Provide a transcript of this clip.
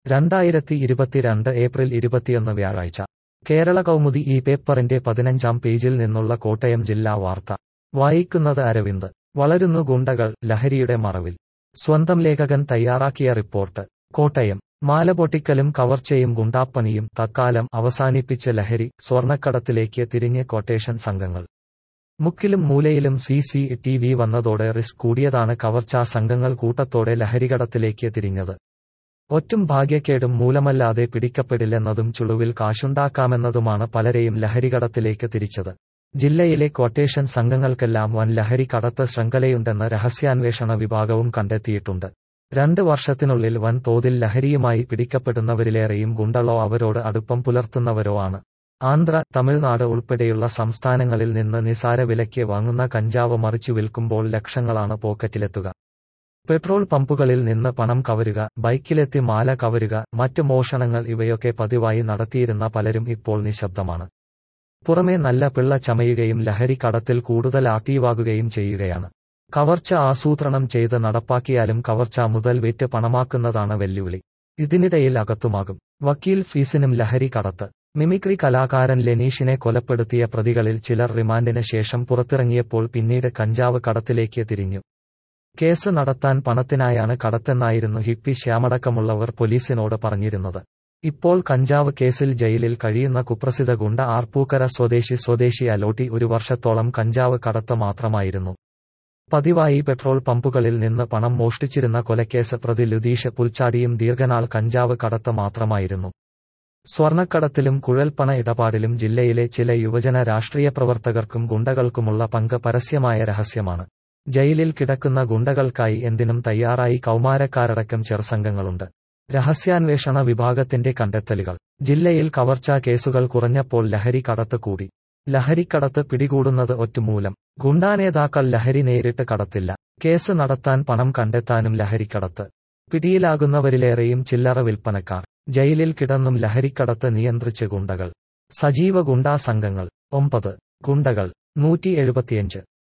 രണ്ടായിരത്തി ഇരുപത്തിരണ്ട് ഏപ്രിൽ ഇരുപത്തിയൊന്ന് വ്യാഴാഴ്ച കേരള കൗമുദി ഈ പേപ്പറിന്റെ പതിനഞ്ചാം പേജിൽ നിന്നുള്ള കോട്ടയം ജില്ലാ വാർത്ത വായിക്കുന്നത് അരവിന്ദ് വളരുന്നു ഗുണ്ടകൾ ലഹരിയുടെ മറവിൽ സ്വന്തം ലേഖകൻ തയ്യാറാക്കിയ റിപ്പോർട്ട് കോട്ടയം മാല പൊട്ടിക്കലും കവർച്ചയും ഗുണ്ടാപ്പണിയും തക്കാലം അവസാനിപ്പിച്ച് ലഹരി സ്വർണ്ണക്കടത്തിലേക്ക് തിരിഞ്ഞ് ക്വട്ടേഷൻ സംഘങ്ങൾ മുക്കിലും മൂലയിലും സി സി ടി വി വന്നതോടെ റിസ്ക് കൂടിയതാണ് കവർച്ചാ സംഘങ്ങൾ കൂട്ടത്തോടെ ലഹരികടത്തിലേക്ക് തിരിഞ്ഞത് ഒറ്റും ഭാഗ്യക്കേടും മൂലമല്ലാതെ പിടിക്കപ്പെടില്ലെന്നതും ചുളുവിൽ കാശുണ്ടാക്കാമെന്നതുമാണ് പലരെയും ലഹരികടത്തിലേക്ക് തിരിച്ചത് ജില്ലയിലെ ക്വട്ടേഷൻ സംഘങ്ങൾക്കെല്ലാം വൻ ലഹരി കടത്ത് ശൃംഖലയുണ്ടെന്ന് രഹസ്യാന്വേഷണ വിഭാഗവും കണ്ടെത്തിയിട്ടുണ്ട് രണ്ട് വർഷത്തിനുള്ളിൽ വൻ തോതിൽ ലഹരിയുമായി പിടിക്കപ്പെടുന്നവരിലേറെയും ഗുണ്ടളോ അവരോട് അടുപ്പം പുലർത്തുന്നവരോ ആണ് ആന്ധ്ര തമിഴ്നാട് ഉൾപ്പെടെയുള്ള സംസ്ഥാനങ്ങളിൽ നിന്ന് നിസാര വിലയ്ക്ക് വാങ്ങുന്ന കഞ്ചാവ് മറിച്ചു വിൽക്കുമ്പോൾ ലക്ഷങ്ങളാണ് പോക്കറ്റിലെത്തുക പെട്രോൾ പമ്പുകളിൽ നിന്ന് പണം കവരുക ബൈക്കിലെത്തി മാല കവരുക മറ്റ് മോഷണങ്ങൾ ഇവയൊക്കെ പതിവായി നടത്തിയിരുന്ന പലരും ഇപ്പോൾ നിശബ്ദമാണ് പുറമേ നല്ല പിള്ള ചമയുകയും ലഹരി കടത്തിൽ കൂടുതൽ ആക്റ്റീവാകുകയും ചെയ്യുകയാണ് കവർച്ച ആസൂത്രണം ചെയ്ത് നടപ്പാക്കിയാലും കവർച്ച മുതൽ വിറ്റ് പണമാക്കുന്നതാണ് വെല്ലുവിളി ഇതിനിടയിൽ അകത്തുമാകും വക്കീൽ ഫീസിനും ലഹരി കടത്ത് മിമിക്രി കലാകാരൻ ലെനീഷിനെ കൊലപ്പെടുത്തിയ പ്രതികളിൽ ചിലർ റിമാൻഡിന് ശേഷം പുറത്തിറങ്ങിയപ്പോൾ പിന്നീട് കഞ്ചാവ് കടത്തിലേക്ക് തിരിഞ്ഞു കേസ് നടത്താൻ പണത്തിനായാണ് കടത്തെന്നായിരുന്നു ഹിപ്പി ശ്യാമടക്കമുള്ളവർ പോലീസിനോട് പറഞ്ഞിരുന്നത് ഇപ്പോൾ കഞ്ചാവ് കേസിൽ ജയിലിൽ കഴിയുന്ന കുപ്രസിദ്ധ ഗുണ്ട ആർപ്പൂക്കര സ്വദേശി സ്വദേശി അലോട്ടി ഒരു വർഷത്തോളം കഞ്ചാവ് കടത്ത് മാത്രമായിരുന്നു പതിവായി പെട്രോൾ പമ്പുകളിൽ നിന്ന് പണം മോഷ്ടിച്ചിരുന്ന കൊലക്കേസ് പ്രതി ലുതീഷ് പുൽച്ചാടിയും ദീർഘനാൾ കഞ്ചാവ് കടത്ത് മാത്രമായിരുന്നു സ്വർണ്ണക്കടത്തിലും കുഴൽപ്പണ ഇടപാടിലും ജില്ലയിലെ ചില യുവജന രാഷ്ട്രീയ പ്രവർത്തകർക്കും ഗുണ്ടകൾക്കുമുള്ള പങ്ക് പരസ്യമായ രഹസ്യമാണ് ജയിലിൽ കിടക്കുന്ന ഗുണ്ടകൾക്കായി എന്തിനും തയ്യാറായി കൗമാരക്കാരടക്കം ചെറുസംഘങ്ങളുണ്ട് രഹസ്യാന്വേഷണ വിഭാഗത്തിന്റെ കണ്ടെത്തലുകൾ ജില്ലയിൽ കവർച്ചാ കേസുകൾ കുറഞ്ഞപ്പോൾ ലഹരി കടത്ത് കൂടി ലഹരിക്കടത്ത് പിടികൂടുന്നത് ഒറ്റുമൂലം ഗുണ്ടാനേതാക്കൾ ലഹരി നേരിട്ട് കടത്തില്ല കേസ് നടത്താൻ പണം കണ്ടെത്താനും ലഹരിക്കടത്ത് പിടിയിലാകുന്നവരിലേറെയും ചില്ലറ വിൽപ്പനക്കാർ ജയിലിൽ കിടന്നും ലഹരിക്കടത്ത് നിയന്ത്രിച്ച് ഗുണ്ടകൾ സജീവ ഗുണ്ടാ സംഘങ്ങൾ ഒമ്പത് ഗുണ്ടകൾ നൂറ്റി എഴുപത്തിയഞ്ച്